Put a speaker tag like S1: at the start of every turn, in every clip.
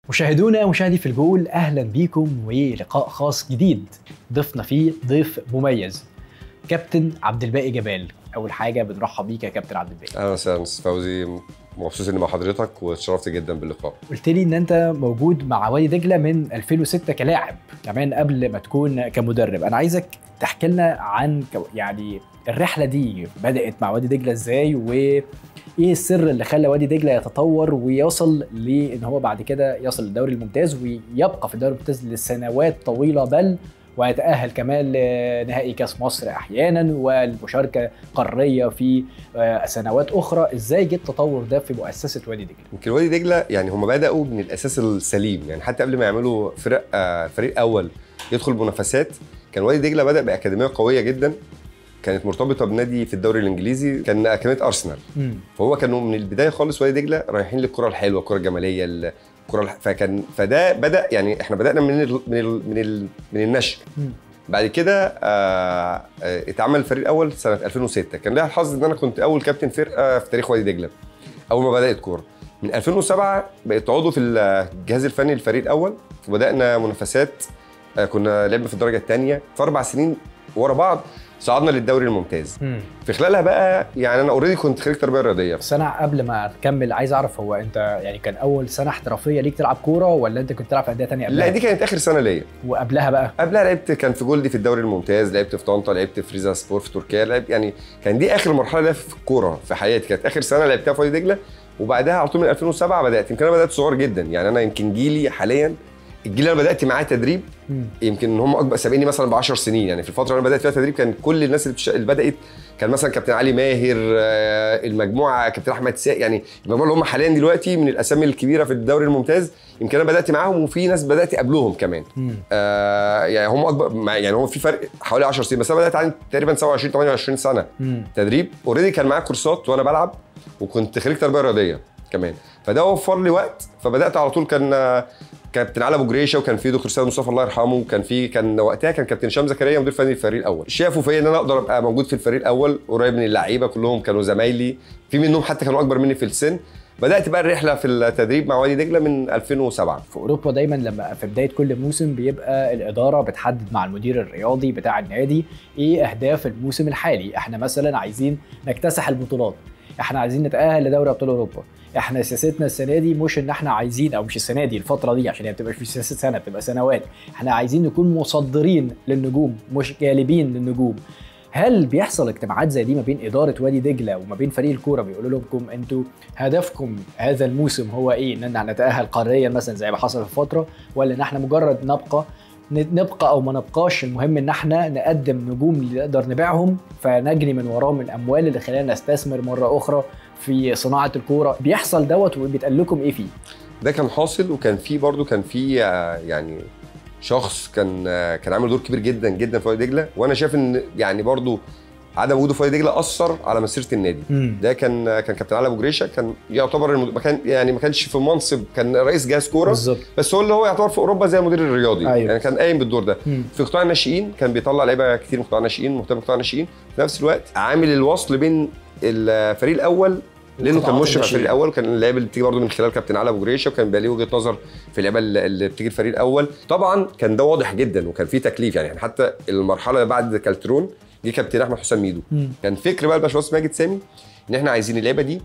S1: مشاهدونا مشاهدي في الجول اهلا بيكم ولقاء خاص جديد ضيفنا فيه ضيف مميز كابتن عبد الباقي جبال اول حاجه بنرحب بيك يا كابتن عبد الباقي
S2: اهلا وسهلا استاذ فوزي مبسوط اني مع حضرتك واتشرفت جدا باللقاء
S1: قلت لي ان انت موجود مع وادي دجله من 2006 كلاعب كمان قبل ما تكون كمدرب انا عايزك تحكي لنا عن كو- يعني الرحله دي بدات مع وادي دجله ازاي وايه السر اللي خلى وادي دجله يتطور ويوصل لان هو بعد كده يصل للدوري الممتاز ويبقى في الدوري الممتاز لسنوات طويله بل ويتأهل كمان لنهائي كاس مصر احيانا والمشاركه قاريه في آه، سنوات اخرى ازاي جه التطور ده في مؤسسه وادي دجله
S2: يمكن وادي دجله يعني هم بداوا من الاساس السليم يعني حتى قبل ما يعملوا فرق آه، فريق اول يدخل منافسات كان وادي دجله بدا باكاديميه قويه جدا كانت مرتبطه بنادي في الدوري الانجليزي كان اكاديميه ارسنال
S1: مم.
S2: فهو كانوا من البدايه خالص وادي دجله رايحين للكره الحلوه الكره الجماليه الكره الح... فكان فده بدا يعني احنا بدانا من ال... من ال... من ال... من النشء
S1: مم.
S2: بعد كده آه آه، اتعمل الفريق الاول سنه 2006 كان ليا الحظ ان انا كنت اول كابتن فرقه في تاريخ وادي دجله اول ما بدات كوره من 2007 بقيت عضو في الجهاز الفني للفريق الاول وبدانا منافسات آه، كنا لعبنا في الدرجه الثانيه في اربع سنين ورا بعض صعدنا للدوري الممتاز
S1: مم.
S2: في خلالها بقى يعني انا اوريدي كنت خريج تربيه رياضيه
S1: بس انا قبل ما تكمل عايز اعرف هو انت يعني كان اول سنه احترافيه ليك تلعب كوره ولا انت كنت تلعب في انديه تانية قبلها؟
S2: لا دي كانت اخر سنه ليا
S1: وقبلها بقى
S2: قبلها لعبت كان في جولدي في الدوري الممتاز لعبت في طنطا لعبت في ريزا سبور في تركيا لعبت يعني كان دي اخر مرحله ليا في الكوره في حياتي كانت اخر سنه لعبتها في وادي دجله وبعدها على طول من 2007 بدات يمكن انا بدات صغير جدا يعني انا يمكن جيلي حاليا الجيل اللي انا بدات معاه تدريب
S1: مم.
S2: يمكن هم اكبر سابقيني مثلا ب 10 سنين يعني في الفتره اللي انا بدات فيها تدريب كان كل الناس اللي, بتش... اللي بدات كان مثلا كابتن علي ماهر آه، المجموعه كابتن احمد ساق يعني المجموعه اللي هم حاليا دلوقتي من الاسامي الكبيره في الدوري الممتاز يمكن انا بدات معاهم وفي ناس بدات قبلهم كمان
S1: مم.
S2: آه يعني هم اكبر مع- يعني هو في فرق حوالي 10 سنين بس انا بدات عندي تقريبا 27 28 سنه
S1: مم.
S2: تدريب اوريدي كان معايا كورسات وانا بلعب وكنت خريج تربيه رياضيه كمان فده وفر لي وقت فبدات على طول كان آه، كابتن علي ابو جريشه وكان في دكتور سيد مصطفى الله يرحمه وكان في كان وقتها كان كابتن هشام زكريا مدير فني الفريق الاول شافوا فيا ان انا اقدر ابقى موجود في الفريق الاول قريب من اللعيبه كلهم كانوا زمايلي في منهم حتى كانوا اكبر مني في السن بدات بقى الرحله في التدريب مع وادي دجله من 2007
S1: في اوروبا دايما لما في بدايه كل موسم بيبقى الاداره بتحدد مع المدير الرياضي بتاع النادي ايه اهداف الموسم الحالي احنا مثلا عايزين نكتسح البطولات احنا عايزين نتاهل لدوري ابطال اوروبا احنا سياستنا السنه دي مش ان احنا عايزين او مش السنه دي الفتره دي عشان هي بتبقى مش سياسه سنه بتبقى سنوات احنا عايزين نكون مصدرين للنجوم مش جالبين للنجوم هل بيحصل اجتماعات زي دي ما بين اداره وادي دجله وما بين فريق الكوره بيقولوا لكم انتوا هدفكم هذا الموسم هو ايه ان احنا نتاهل قاريا مثلا زي ما حصل في فتره ولا ان احنا مجرد نبقى ن- نبقى او ما نبقاش المهم ان احنا نقدم نجوم اللي نقدر نبيعهم فنجني من وراهم الاموال اللي خلانا نستثمر مره اخرى في صناعه الكوره بيحصل دوت وبيتقال لكم ايه فيه
S2: ده كان حاصل وكان في برضو كان في آه، يعني شخص كان آه، كان عامل دور كبير جدا جدا في وادي دجله وانا شايف ان يعني برضو عدم وجوده في وادي دجله اثر على مسيره النادي ده كان آه، كان كابتن علي ابو جريشه كان يعتبر المد- ما كان يعني ما كانش في منصب كان رئيس جهاز كوره
S1: بالظبط
S2: بس هو اللي هو يعتبر في اوروبا زي المدير الرياضي
S1: أيوة.
S2: يعني كان قايم بالدور ده
S1: مم.
S2: في قطاع الناشئين كان بيطلع لعيبه كتير من قطاع الناشئين مهتم بقطاع الناشئين في نفس الوقت عامل الوصل بين الفريق الاول لانه كان
S1: وقطاعات
S2: مشرف على
S1: الناشئين.
S2: الفريق الاول وكان اللعيبه اللي بتيجي برضه من خلال كابتن علي ابو جريشه وكان بيبقى ليه وجهه نظر في اللعيبه اللي اللي بتيجي الفريق الاول طبعا كان ده واضح جدا وكان في تكليف يعني حتى المرحله اللي بعد كالترون جه كابتن احمد حسام ميدو
S1: مم.
S2: كان فكر بقى الباشمهندس ماجد سامي ان احنا عايزين اللعيبه دي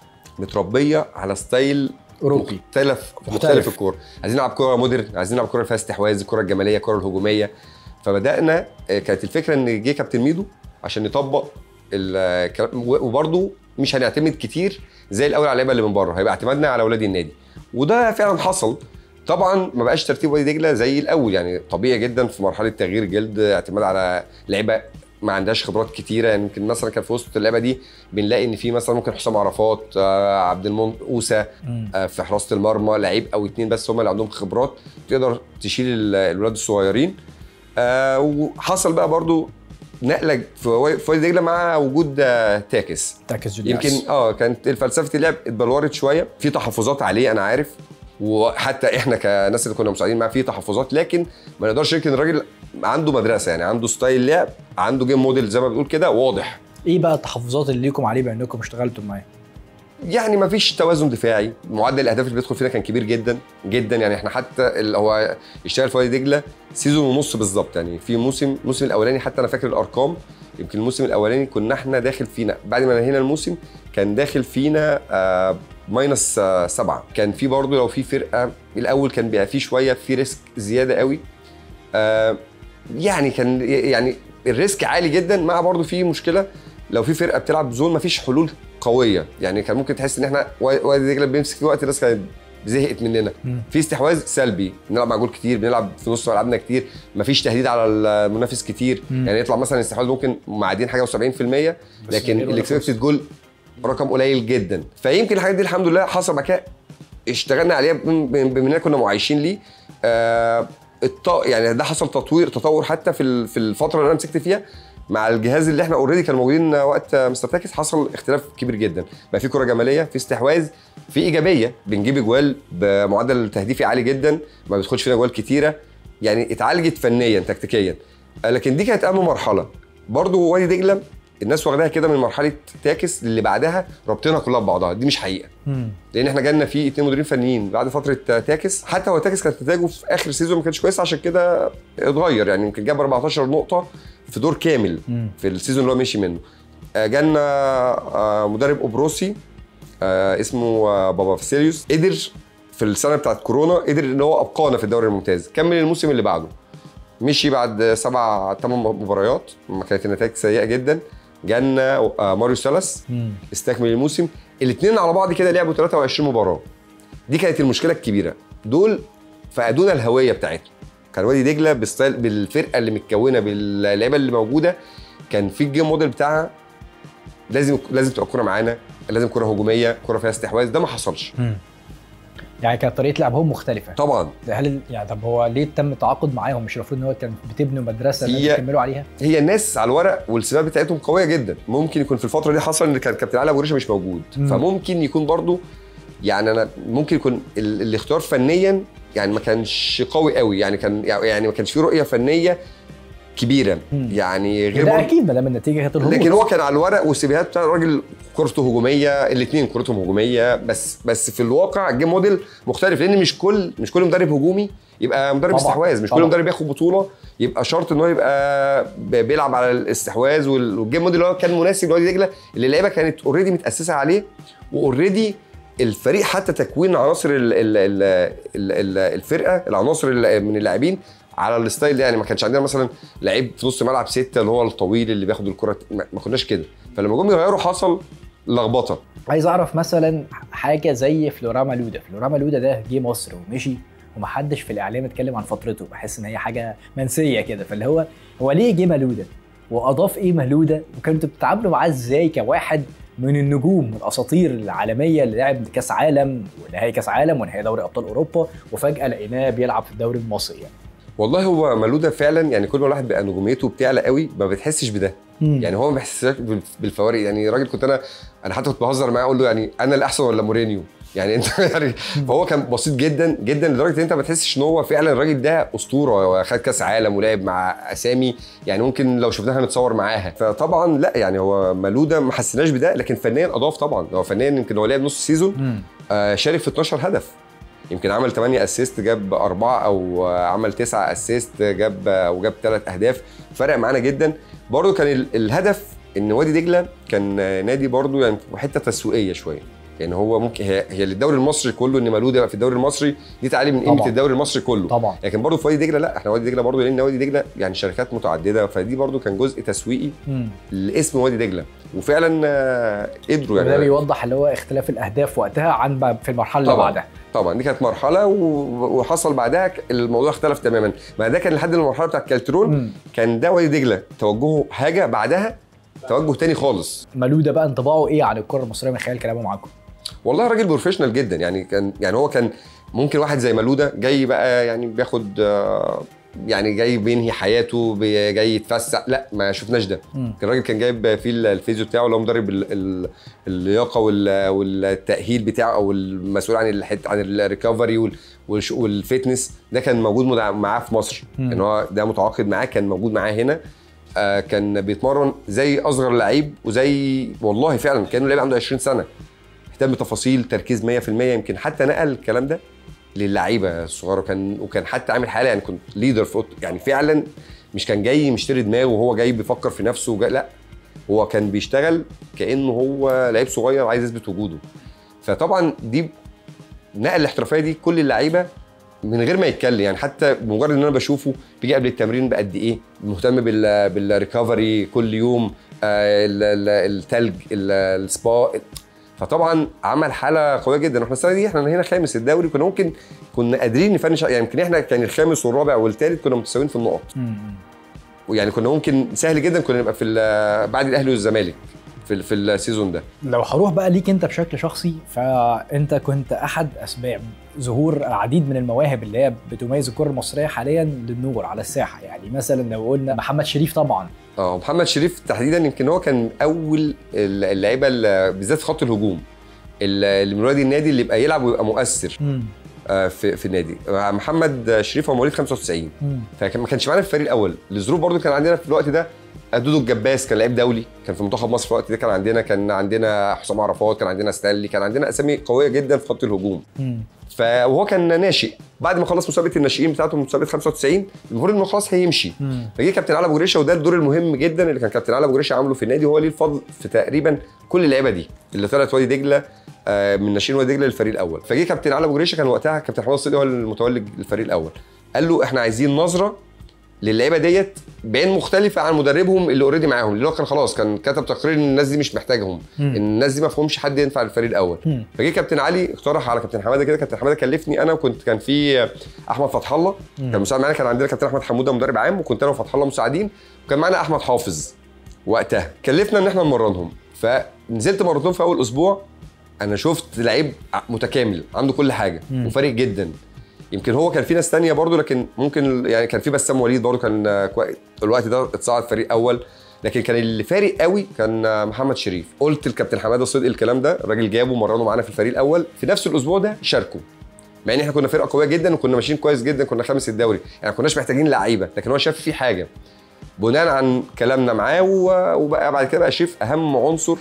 S2: متربيه على ستايل
S1: أوروبي.
S2: مختلف
S1: مختلف.
S2: مختلف الكوره عايزين نلعب كوره مودرن عايزين نلعب كوره فيها استحواذ الكوره الجماليه الكوره الهجوميه فبدانا آه، كانت الفكره ان جه كابتن ميدو عشان يطبق الكلام وبرده مش هنعتمد كتير زي الاول على اللعيبه اللي من بره هيبقى اعتمادنا على اولاد النادي وده فعلا حصل طبعا ما بقاش ترتيب وادي دجله زي الاول يعني طبيعي جدا في مرحله تغيير جلد اعتماد على لعيبه ما عندهاش خبرات كتيره يعني يمكن مثلا كان في وسط اللعبه دي بنلاقي ان في مثلا ممكن حسام عرفات آه، عبد المنعم اوسه
S1: مم.
S2: آه، في حراسه المرمى لعيب او اتنين بس هم اللي عندهم خبرات تقدر تشيل ال- الولاد الصغيرين آه، وحصل بقى برضو نقله في وا- في وادي دجله مع وجود آه، تاكس
S1: تاكس جولياس
S2: يمكن اه كانت فلسفه اللعب اتبلورت شويه في تحفظات عليه انا عارف وحتى احنا كناس اللي كنا مساعدين معاه في تحفظات لكن ما نقدرش ننكر ان الراجل عنده مدرسه يعني عنده ستايل لعب عنده جيم موديل زي ما بنقول كده واضح
S1: ايه بقى التحفظات اللي ليكم عليه بانكم اشتغلتوا معاه
S2: يعني ما فيش توازن دفاعي معدل الاهداف اللي بيدخل فينا كان كبير جدا جدا يعني احنا حتى اللي هو اشتغل في وادي دجله سيزون ونص بالظبط يعني في موسم الموسم الاولاني حتى انا فاكر الارقام يمكن الموسم الاولاني كنا احنا داخل فينا بعد ما نهينا الموسم كان داخل فينا آه ماينس آه سبعه كان في برضه لو في فرقه الاول كان بيبقى في شويه في ريسك زياده قوي آه يعني كان يعني الريسك عالي جدا مع برضه في مشكله لو في فرقه بتلعب زون مفيش حلول قويه يعني كان ممكن تحس ان احنا وادي دجله بيمسك في وقت الناس كانت زهقت مننا
S1: مم.
S2: في استحواذ سلبي بنلعب مع جول كتير بنلعب في نص ملعبنا كتير مفيش تهديد على المنافس كتير
S1: مم.
S2: يعني يطلع مثلا الاستحواذ ممكن معدين حاجه و70%
S1: بس
S2: لكن
S1: غير ولا
S2: الاكسبكتد جول رقم قليل جدا فيمكن الحاجات دي الحمد لله حصل بعد كده اشتغلنا عليها بم- بم- بما اننا كنا معايشين ليه آه الط... يعني ده حصل تطوير تطور حتى في ال- في الفتره اللي انا مسكت فيها مع الجهاز اللي احنا اوريدي كانوا موجودين وقت مستر تاكس حصل اختلاف كبير جدا بقى في كره جماليه في استحواذ في ايجابيه بنجيب اجوال بمعدل تهديفي عالي جدا ما بيدخلش فينا اجوال كتيره يعني اتعالجت فنيا تكتيكيا آه، لكن دي كانت اهم مرحله برضو وادي دجله الناس واخداها كده من مرحله تاكس اللي بعدها رابطينها كلها ببعضها دي مش حقيقه
S1: مم.
S2: لان احنا جالنا فيه اتنين مديرين فنيين بعد فتره تاكس حتى هو تاكس كانت نتائجه في اخر سيزون ما كانتش كويسه عشان كده اتغير يعني يمكن جاب 14 نقطه في دور كامل
S1: مم.
S2: في السيزون اللي هو مشي منه آه، جالنا آه، مدرب اوبروسي آه، اسمه آه، بابا فاسيليوس قدر في السنه بتاعت كورونا قدر ان هو ابقانا في الدوري الممتاز كمل الموسم اللي بعده مشي بعد سبع ثمان مباريات ما كانت النتائج سيئه جدا جالنا آه، ماريو سالاس
S1: مم.
S2: استكمل الموسم الاثنين على بعض كده لعبوا 23 مباراه دي كانت المشكله الكبيره دول فقدونا الهويه بتاعتهم كان وادي دجله بالستايل بالفرقه اللي متكونه باللعيبه اللي موجوده كان في الجيم موديل بتاعها لازم لازم تبقى الكوره معانا لازم كره هجوميه كره فيها استحواذ ده ما حصلش
S1: مم. يعني كانت طريقه لعبهم مختلفه
S2: طبعا
S1: هل يعني طب هو ليه تم التعاقد معاهم مش المفروض ان هو كان بتبنوا مدرسه لازم
S2: هي-
S1: تكملوا عليها
S2: هي الناس على الورق والسباب بتاعتهم قويه جدا ممكن يكون في الفتره دي حصل ان كان كابتن علي ابو ريشه مش موجود
S1: مم.
S2: فممكن يكون برضو يعني انا ممكن يكون ال- الاختيار فنيا يعني ما كانش قوي قوي يعني كان يعني ما كانش فيه رؤيه فنيه كبيره
S1: مم.
S2: يعني غير
S1: ده
S2: برضو-
S1: اكيد ما دام النتيجه كانت الهبوط
S2: لكن هو كان على الورق والسيفيهات بتاع الراجل كورته هجوميه الاثنين كورتهم هجوميه بس بس في الواقع الجيم موديل مختلف لان مش كل مش كل مدرب هجومي يبقى مدرب
S1: طبعاً،
S2: استحواذ مش
S1: طبعاً.
S2: كل مدرب ياخد بطوله يبقى شرط ان هو يبقى ب- بيلعب على الاستحواذ وال- والجيم موديل اللي هو كان مناسب لوادي دجله اللي اللعيبه كانت اوريدي متاسسه عليه واوريدي الفريق حتى تكوين عناصر ال ال ال ال ال الفرقه العناصر ال- من اللاعبين على الستايل ده يعني ما كانش عندنا مثلا لعيب في نص ملعب سته اللي هو الطويل اللي بياخد الكره ما ما كناش كده فلما جم يغيروا حصل لخبطه
S1: عايز اعرف مثلا حاجه زي فلوراما لودا فلوراما لودا ده جه مصر ومشي ومحدش في الاعلام اتكلم عن فترته بحس ان هي حاجه منسيه كده فاللي هو هو ليه جه ملوده واضاف ايه ملوده وكنتوا بتتعاملوا معاه ازاي كواحد من النجوم الاساطير العالميه اللي لعب كاس عالم ونهائي كاس عالم ونهائي دوري ابطال اوروبا وفجاه لقيناه بيلعب في الدوري المصري يعني
S2: والله هو ملوده فعلا يعني كل ما الواحد بقى نجوميته بتعلى قوي ما بتحسش بده
S1: يعني
S2: يعني هو ما بيحسسكش بال- بالفوارق يعني راجل كنت انا انا حتى كنت بهزر معاه اقول له يعني انا الاحسن ولا مورينيو يعني انت يعني فهو كان بسيط جدا جدا لدرجه ان انت ما تحسش ان هو فعلا الراجل ده اسطوره وخد كاس عالم ولعب مع اسامي يعني ممكن لو شفناها نتصور معاها فطبعا لا يعني هو ملوده ما حسيناش بده لكن فنيا اضاف طبعا هو فنيا يمكن هو لعب نص سيزون آه، شارك في 12 هدف يمكن عمل 8 اسيست جاب أربعة أو آه، عمل 9 اسيست جاب آه، وجاب 3 أهداف فرق معانا جدا برضه كان ال- الهدف إن وادي دجلة كان آه، نادي برضه يعني في حتة تسويقية شوية يعني هو ممكن هي هي للدوري المصري كله ان ملوده يبقى في الدوري المصري دي تعالي من قيمه
S1: طبعاً.
S2: الدوري المصري كله
S1: طبعا
S2: لكن برضه في وادي دجله لا احنا وادي دجله برضه لان وادي دجله يعني شركات متعدده فدي برضه كان جزء تسويقي
S1: مم.
S2: لاسم وادي دجله وفعلا آه، قدروا
S1: وده
S2: يعني
S1: بيوضح اللي هو اختلاف الاهداف وقتها عن بقى في المرحله اللي
S2: طبعاً.
S1: بعدها
S2: طبعا دي كانت مرحله و- وحصل بعدها ك- الموضوع اختلف تماما ما ده كان لحد المرحله بتاعت كالترون
S1: مم.
S2: كان ده وادي دجله توجهه حاجه بعدها توجه تاني خالص
S1: ملوده بقى انطباعه ايه عن الكره المصريه من خلال كلامه معاكم
S2: والله راجل بروفيشنال جدا يعني كان يعني هو كان ممكن واحد زي ملوده جاي بقى يعني بياخد آه، يعني جاي بينهي حياته بي- جاي يتفسح لا ما شفناش ده
S1: مم.
S2: كان الراجل كان جايب فيه الفيزيو بتاعه اللي هو مدرب ال- ال- اللياقه وال- والتاهيل بتاعه او المسؤول عن الحته عن الريكفري وال- والش- والفيتنس ده كان موجود مدع- معاه في مصر
S1: مم.
S2: ان هو ده متعاقد معاه كان موجود معاه هنا آه كان بيتمرن زي اصغر لعيب وزي والله فعلا كانه لعيب عنده 20 سنه اهتم بتفاصيل تركيز 100% يمكن حتى نقل الكلام ده للعيبه الصغيره وكان وكان حتى عامل حاله يعني كنت ليدر في أوضة- يعني فعلا مش كان جاي مشتري دماغه وهو جاي بيفكر في نفسه وجاي لا هو كان بيشتغل كانه هو لعيب صغير عايز يثبت وجوده فطبعا دي نقل الاحترافيه دي كل اللعيبه من غير ما يتكلم يعني حتى بمجرد ان انا بشوفه بيجي قبل التمرين بقد ايه مهتم بال بالريكفري كل يوم آه، ال- ال- التلج ال- السبا فطبعا عمل حاله قويه جدا احنا السنه دي احنا هنا خامس الدوري كنا ممكن كنا قادرين نفنش يعني يمكن احنا كان الخامس والرابع والثالث كنا متساويين في النقط
S1: مم.
S2: ويعني كنا ممكن سهل جدا كنا نبقى في ال- بعد الاهلي والزمالك في ال- في السيزون ده
S1: لو هروح بقى ليك انت بشكل شخصي فانت كنت احد اسباب ظهور العديد من المواهب اللي هي بتميز الكره المصريه حاليا للنور على الساحه يعني مثلا لو قلنا محمد شريف طبعا
S2: اه محمد شريف تحديدا يمكن هو كان اول اللعيبه اللي- بالذات في خط الهجوم اللي من وادي النادي اللي يبقى يلعب ويبقى مؤثر آه، في في النادي محمد شريف هو مواليد 95 فكان ما كانش معانا في الفريق الاول لظروف برضو كان عندنا في الوقت ده دودو الجباس كان لعيب دولي كان في منتخب مصر في الوقت ده كان عندنا كان عندنا حسام عرفات كان عندنا ستانلي كان عندنا اسامي قويه جدا في خط الهجوم ف وهو كان ناشئ بعد ما خلص مسابقه الناشئين بتاعته مسابقه 95 المفروض انه خلاص هيمشي فجه كابتن علي ابو جريشه وده الدور المهم جدا اللي كان كابتن علي ابو جريشه عامله في النادي وهو ليه الفضل في تقريبا كل اللعيبه دي اللي طلعت وادي دجله آه، من ناشئين وادي دجله للفريق الاول فجه كابتن علي ابو جريشه كان وقتها كابتن حماد الصديقي هو المتولي للفريق الاول قال له احنا عايزين نظره للعيبه ديت بعين مختلفه عن مدربهم اللي اوريدي معاهم اللي هو كان خلاص كان كتب تقرير ان الناس دي مش محتاجهم
S1: مم.
S2: الناس دي ما فيهمش حد ينفع للفريق الاول
S1: مم.
S2: فجه كابتن علي اقترح على كابتن حماده كده كابتن حماده كلفني انا وكنت كان في احمد فتح الله كان مساعد معانا كان عندنا كابتن احمد حموده مدرب عام وكنت انا وفتح الله مساعدين وكان معانا احمد حافظ وقتها كلفنا ان احنا نمرنهم فنزلت مرتين في اول اسبوع انا شفت لعيب متكامل عنده كل حاجه
S1: مم.
S2: وفارق جدا يمكن هو كان في ناس تانية برضو لكن ممكن يعني كان في بسام وليد برضو كان آه، كوي- الوقت ده اتصعد فريق اول لكن كان اللي فارق قوي كان آه، محمد شريف قلت الكابتن حماده صدقي الكلام ده الراجل جابه مرنه معانا في الفريق الاول في نفس الاسبوع ده شاركوا مع ان احنا كنا فرقه قويه جدا وكنا ماشيين كويس جدا كنا خامس الدوري يعني ما كناش محتاجين لعيبه لكن هو شاف في حاجه بناء عن كلامنا معاه و- وبقى بعد كده بقى شريف اهم عنصر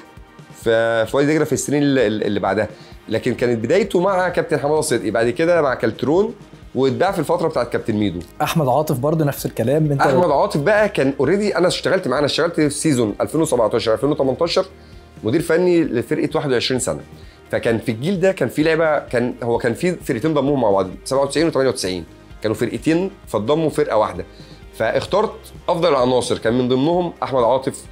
S2: في في وادي دجله في السنين اللي, اللي بعدها لكن كانت بدايته مع كابتن حماده صدقي بعد كده مع كالترون واتباع في الفتره بتاعت كابتن ميدو
S1: احمد عاطف برضه نفس الكلام انت
S2: احمد عاطف بقى كان اوريدي انا اشتغلت معاه انا اشتغلت في سيزون 2017 2018 مدير فني لفرقه 21 سنه فكان في الجيل ده كان في لعبه كان هو كان في فرقتين ضموهم مع بعض 97 و98 كانوا فرقتين فضموا فرقه واحده فاخترت افضل العناصر كان من ضمنهم احمد عاطف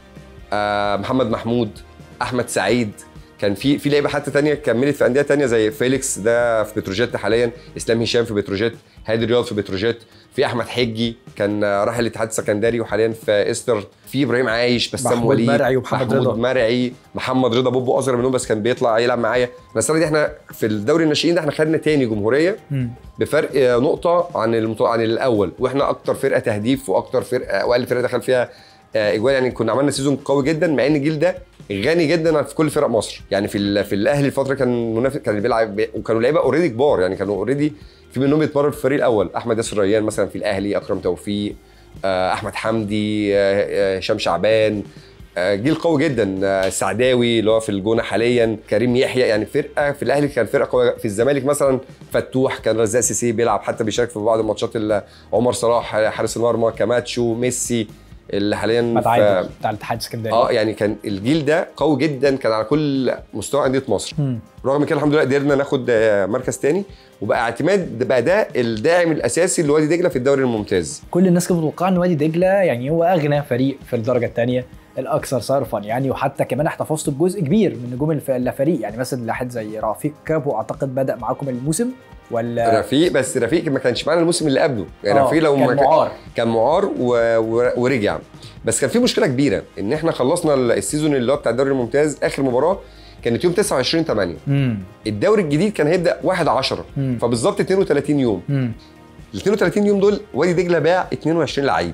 S2: آه محمد محمود احمد سعيد كان في في لعيبه حتى تانية كملت في انديه تانية زي فيليكس ده في بتروجيت حاليا اسلام هشام في بتروجيت هادي رياض في بتروجيت في احمد حجي كان آه، راح الاتحاد السكندري وحاليا في استر في ابراهيم عايش بسام
S1: محمود
S2: وليد
S1: مرعي ومحمد
S2: محمود
S1: رضا.
S2: مرعي محمد رضا بوبو اصغر منهم بس كان بيطلع يلعب معايا احنا السنه دي احنا في الدوري الناشئين ده احنا خدنا تاني جمهوريه
S1: مم.
S2: بفرق آه، نقطه عن المط... عن الاول واحنا اكتر فرقه تهديف واكتر فرقه واقل فرقه دخل فيها آه، اجوال يعني كنا عملنا سيزون قوي جدا مع ان الجيل ده غني جدا في كل فرق مصر يعني في ال... في الاهلي الفتره كان منافس كان بيلعب وكانوا لعيبه اوريدي كبار يعني كانوا اوريدي في منهم بيتمرن في الفريق الاول احمد ياسر ريان مثلا في الاهلي اكرم توفيق آه، احمد حمدي آه، آه، هشام شعبان آه، جيل قوي جدا آه، السعداوي اللي هو في الجونه حاليا كريم يحيى يعني فرقه في الاهلي كان فرقه قويه في الزمالك مثلا فتوح كان رزاق سيسي بيلعب حتى بيشارك في بعض الماتشات اللي عمر صلاح حارس المرمى كاماتشو ميسي اللي حاليا
S1: مات
S2: في
S1: عادل بتاع الاتحاد السكندري
S2: اه يعني كان الجيل ده قوي جدا كان على كل مستوى انديه مصر
S1: مم.
S2: رغم كده الحمد لله قدرنا ناخد آه، مركز تاني وبقى اعتماد بقى ده الداعم الاساسي لوادي دجله في الدوري الممتاز
S1: كل الناس كانت متوقعه ان وادي دجله يعني هو اغنى فريق في الدرجه الثانيه الاكثر صرفا يعني وحتى كمان احتفظتوا بجزء كبير من نجوم الف- الفريق يعني مثلا واحد زي رفيق كابو اعتقد بدا معاكم الموسم ولا
S2: رفيق بس رفيق ما كانش معانا الموسم اللي قبله يعني
S1: آه،
S2: رفيق لو
S1: كان
S2: ما
S1: معار.
S2: كان معار و... و... ورجع بس كان في مشكله كبيره ان احنا خلصنا السيزون اللي هو بتاع الدوري الممتاز اخر مباراه كانت يوم 29 8
S1: امم
S2: الدوري الجديد كان هيبدا 1 10
S1: مم.
S2: فبالظبط 32 يوم
S1: امم
S2: ال 32 يوم دول وادي دجله باع 22 لعيب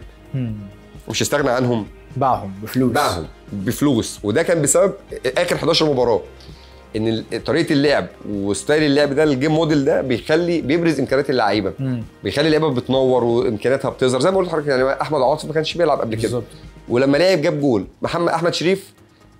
S2: مش استغنى عنهم
S1: باعهم بفلوس
S2: باعهم بفلوس وده كان بسبب اخر 11 مباراه ان ال- طريقه اللعب وستايل اللعب ده الجيم موديل ده بيخلي بيبرز امكانيات اللعيبه
S1: مم.
S2: بيخلي اللعيبه بتنور وامكانياتها بتظهر زي ما قلت لحضرتك يعني احمد عاطف ما كانش بيلعب قبل كده
S1: بالظبط
S2: ولما لعب جاب جول محمد احمد شريف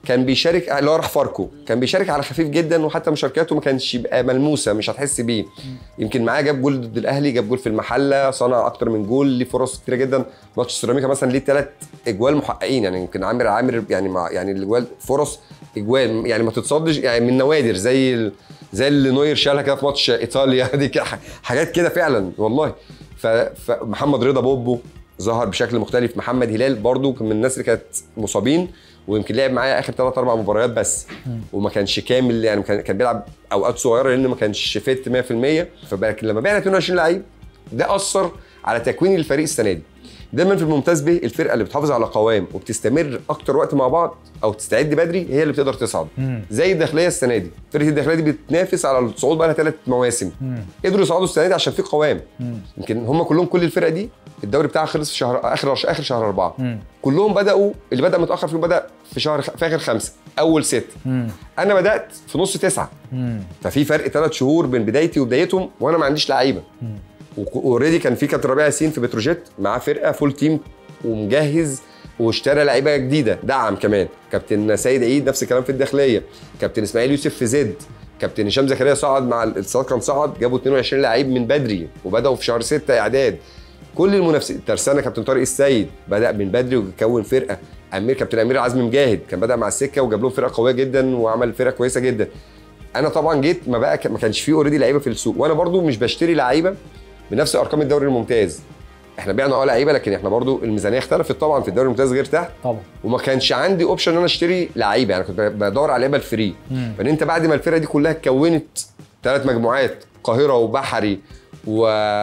S2: كان بيشارك اللي هو راح فاركو كان بيشارك على خفيف جدا وحتى مشاركاته ما كانش يبقى ملموسه مش هتحس بيه يمكن معاه جاب جول ضد الاهلي جاب جول في المحله صنع اكتر من جول ليه فرص كتيره جدا ماتش سيراميكا مثلا ليه ثلاث اجوال محققين يعني يمكن عامر عامر يعني مع يعني الاجوال فرص اجوال يعني ما تتصدش يعني من نوادر زي ال... زي اللي نوير شالها كده في ماتش ايطاليا دي كده حاجات كده فعلا والله ف... فمحمد رضا بوبو ظهر بشكل مختلف محمد هلال برضو كان من الناس اللي كانت مصابين ويمكن لعب معايا اخر ثلاث اربع مباريات بس وما كانش كامل يعني كان كان بيلعب اوقات صغيره لان ما كانش فيت 100% فلكن لما بعنا 22 لعيب ده اثر على تكوين الفريق السنه دي دايما في الممتاز به الفرقه اللي بتحافظ على قوام وبتستمر اكتر وقت مع بعض او تستعد بدري هي اللي بتقدر تصعد
S1: مم.
S2: زي الداخليه السنه دي فرقه الداخليه دي بتنافس على الصعود بقى لها ثلاث مواسم
S1: مم.
S2: قدروا يصعدوا السنه دي عشان في قوام
S1: مم.
S2: يمكن هم كلهم كل الفرقه دي الدوري بتاعها خلص في شهر اخر اخر شهر اربعه
S1: مم.
S2: كلهم بداوا اللي بدا متاخر فيهم بدا في شهر خ... في اخر خمسه اول ست
S1: مم.
S2: انا بدات في نص تسعه
S1: مم.
S2: ففي فرق ثلاث شهور بين بدايتي وبدايتهم وانا ما عنديش لعيبه
S1: مم.
S2: اوريدي كان في كابتن ربيع ياسين في بتروجيت معاه فرقه فول تيم ومجهز واشترى لعيبه جديده دعم كمان كابتن سيد عيد نفس الكلام في الداخليه كابتن اسماعيل يوسف في زد كابتن هشام زكريا صعد مع الاتصالات كان صعد جابوا 22 لعيب من بدري وبداوا في شهر 6 اعداد كل المنافسين ترسانه كابتن طارق السيد بدا من بدري وكون فرقه امير كابتن امير عزمي مجاهد كان بدا مع السكه وجاب لهم فرقه قويه جدا وعمل فرقه كويسه جدا انا طبعا جيت ما بقى ما كانش فيه اوريدي لعيبه في السوق وانا برضو مش بشتري لعيبه بنفس ارقام الدوري الممتاز احنا بعنا اه لعيبه لكن احنا برضو الميزانيه اختلفت طبعا في الدوري الممتاز غير تحت
S1: طبعا
S2: وما كانش عندي اوبشن ان انا اشتري لعيبه يعني كنت بدور على لعيبه الفري
S1: مم.
S2: فان انت بعد ما الفرقه دي كلها اتكونت ثلاث مجموعات القاهره وبحري و...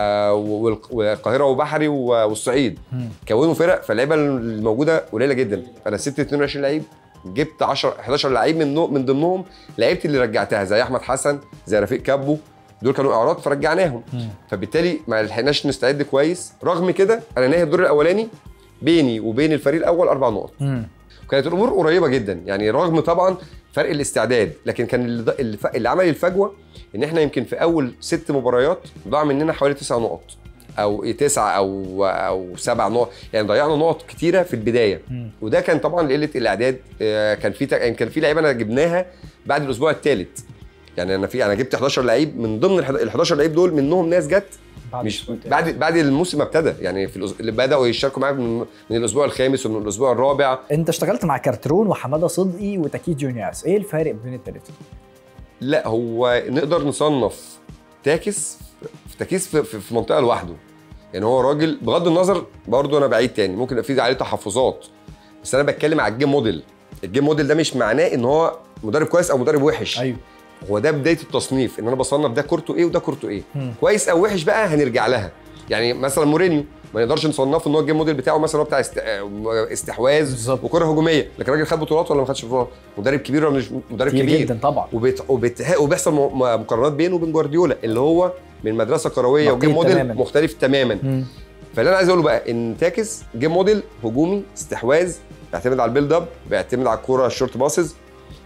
S2: و- والقاهره وبحري و- والصعيد
S1: مم.
S2: كونوا فرق فاللعيبه الموجوده قليله جدا انا سبت 22 لعيب جبت 10 11 لعيب من نو- من ضمنهم لعيبتي اللي رجعتها زي احمد حسن زي رفيق كابو دول كانوا اعراض فرجعناهم
S1: مم.
S2: فبالتالي ما لحقناش نستعد كويس رغم كده انا ناهي الدور الاولاني بيني وبين الفريق الاول اربع نقط
S1: مم.
S2: وكانت الامور قريبه جدا يعني رغم طبعا فرق الاستعداد لكن كان اللي, ض- اللي, ف- اللي عمل الفجوه ان احنا يمكن في اول ست مباريات ضاع مننا حوالي تسع نقط او تسعه او او سبع نقط يعني ضيعنا نقط كتيره في البدايه
S1: مم.
S2: وده كان طبعا لقله الاعداد آه، كان في تق- كان في لعيبه انا جبناها بعد الاسبوع الثالث يعني انا في انا جبت 11 لعيب من ضمن ال 11 لعيب دول منهم ناس جت
S1: بعد
S2: مش
S1: الأسبوع التاني.
S2: بعد بعد الموسم ما ابتدى يعني في الأس... اللي بداوا يشاركوا معايا من, من الاسبوع الخامس ومن الاسبوع الرابع
S1: انت اشتغلت مع كارترون وحماده صدقي وتكيت جونياس ايه الفارق بين الثلاثه
S2: لا هو نقدر نصنف تاكس في تاكيس في, في, في منطقه لوحده يعني هو راجل بغض النظر برضه انا بعيد تاني ممكن يبقى في عليه تحفظات بس انا بتكلم على الجيم موديل الجيم موديل ده مش معناه ان هو مدرب كويس او مدرب وحش
S1: ايوه
S2: هو ده بدايه التصنيف ان انا بصنف ده كورته ايه وده كورته ايه
S1: مم.
S2: كويس او وحش بقى هنرجع لها يعني مثلا مورينيو ما نقدرش نصنفه ان هو الجيم موديل بتاعه مثلا هو بتاع است... استحواذ
S1: بالظبط.
S2: وكره هجوميه لكن الراجل خد بطولات ولا ما خدش بطولات مدرب كبير ولا مش مدرب
S1: كتير
S2: كبير
S1: جدا طبعا
S2: وبت... وبت... وبيحصل م... م- مقارنات بينه وبين جوارديولا اللي هو من مدرسه كرويه
S1: مختلف
S2: وجيم موديل
S1: تماماً.
S2: مختلف تماما
S1: مم.
S2: فاللي انا عايز اقوله بقى ان تاكس جيم موديل هجومي استحواذ بيعتمد على البيلد اب بيعتمد على الكوره الشورت باسز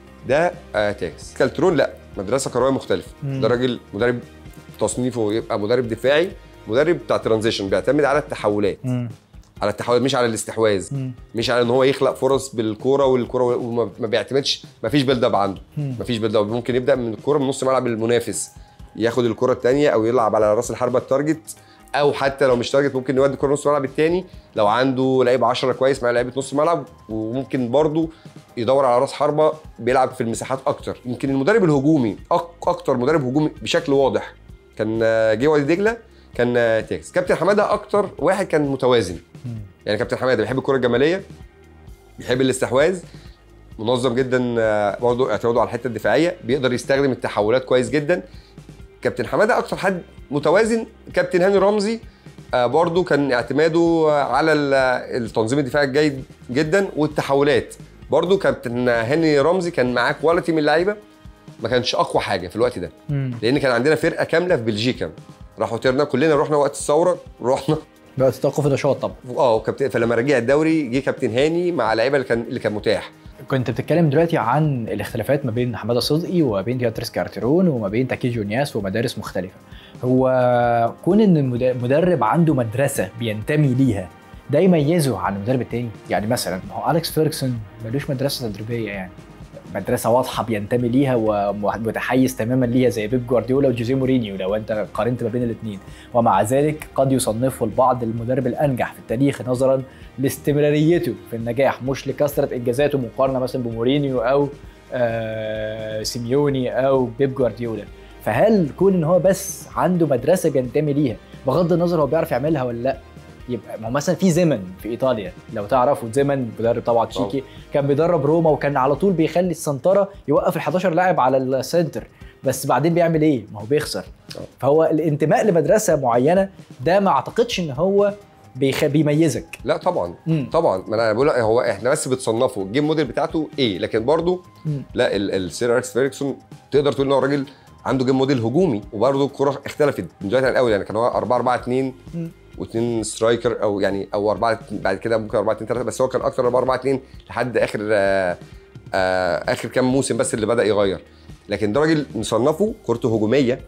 S2: ده آه تاكس كالترون لا مدرسه كرويه مختلفه
S1: مم.
S2: ده راجل مدرب تصنيفه يبقى مدرب دفاعي مدرب بتاع ترانزيشن بيعتمد على التحولات
S1: مم.
S2: على التحولات مش على الاستحواذ
S1: مم.
S2: مش على ان هو يخلق فرص بالكوره والكوره وما ما بيعتمدش ما فيش بيلد اب عنده
S1: مم.
S2: ما فيش بيلد اب ممكن يبدا من الكوره من نص ملعب المنافس ياخد الكره الثانيه او يلعب على راس الحربه التارجت او حتى لو مش تارجت ممكن يودي الكره نص الملعب الثاني لو عنده لعيب 10 كويس مع لعيبه نص ملعب وممكن برضه يدور على راس حربه بيلعب في المساحات اكتر يمكن المدرب الهجومي أك- اكتر مدرب هجومي بشكل واضح كان آه، جه وادي دجله كان آه، تاكس كابتن حماده اكتر واحد كان متوازن
S1: مم.
S2: يعني كابتن حماده بيحب الكره الجماليه بيحب الاستحواذ منظم جدا آه، برضه اعتماده على الحته الدفاعيه بيقدر يستخدم التحولات كويس جدا كابتن حماده اكتر حد متوازن كابتن هاني رمزي آه، برضه كان اعتماده آه، على ال- التنظيم الدفاعي الجيد جدا والتحولات برضه كابتن هاني رمزي كان معاه كواليتي من اللعيبه ما كانش اقوى حاجه في الوقت ده
S1: مم.
S2: لان كان عندنا فرقه كامله في بلجيكا راحوا طيرنا كلنا رحنا وقت الثوره رحنا
S1: بقى توقف النشاط طبعا
S2: اه كابتن فلما رجع الدوري جه كابتن هاني مع اللعيبه اللي كان اللي كان متاح
S1: كنت بتتكلم دلوقتي عن الاختلافات ما بين حماده صدقي وما بين بياتريس كارتيرون وما بين تاكي جونياس ومدارس مختلفه هو كون ان المد- المدرب عنده مدرسه بينتمي ليها ده يميزه عن المدرب التاني يعني مثلا ما هو اليكس فيرجسون ملوش مدرسه تدريبيه يعني مدرسه واضحه بينتمي ليها ومتحيز تماما ليها زي بيب جوارديولا وجوزيه مورينيو لو انت قارنت ما بين الاثنين ومع ذلك قد يصنفه البعض المدرب الانجح في التاريخ نظرا لاستمراريته في النجاح مش لكثره انجازاته مقارنه مثلا بمورينيو او آه سيميوني او بيب جوارديولا فهل كون ان هو بس عنده مدرسه بينتمي ليها بغض النظر هو بيعرف يعملها ولا لا يبقى ما هو مثلا في زمن في ايطاليا لو تعرفوا زمن مدرب طبعا تشيكي كان بيدرب روما وكان على طول بيخلي السنتره يوقف ال 11 لاعب على السنتر بس بعدين بيعمل ايه؟ ما هو بيخسر فهو الانتماء لمدرسه معينه ده ما اعتقدش ان هو بيخ... بيميزك
S2: لا طبعا مم. طبعا ما انا بقول هو احنا بس بتصنفه الجيم موديل بتاعته ايه لكن برضه لا السير اركس فيريكسون تقدر تقول ان هو راجل عنده جيم موديل هجومي وبرضه الكوره اختلفت من دلوقتي عن الاول يعني كان هو 4 4 2 واثنين سترايكر او يعني او اربعه بعد كده ممكن 4 2 3 بس هو كان اكتر 4 4 2 لحد اخر آآ آآ اخر كام موسم بس اللي بدا يغير لكن ده راجل نصنفه كورته هجوميه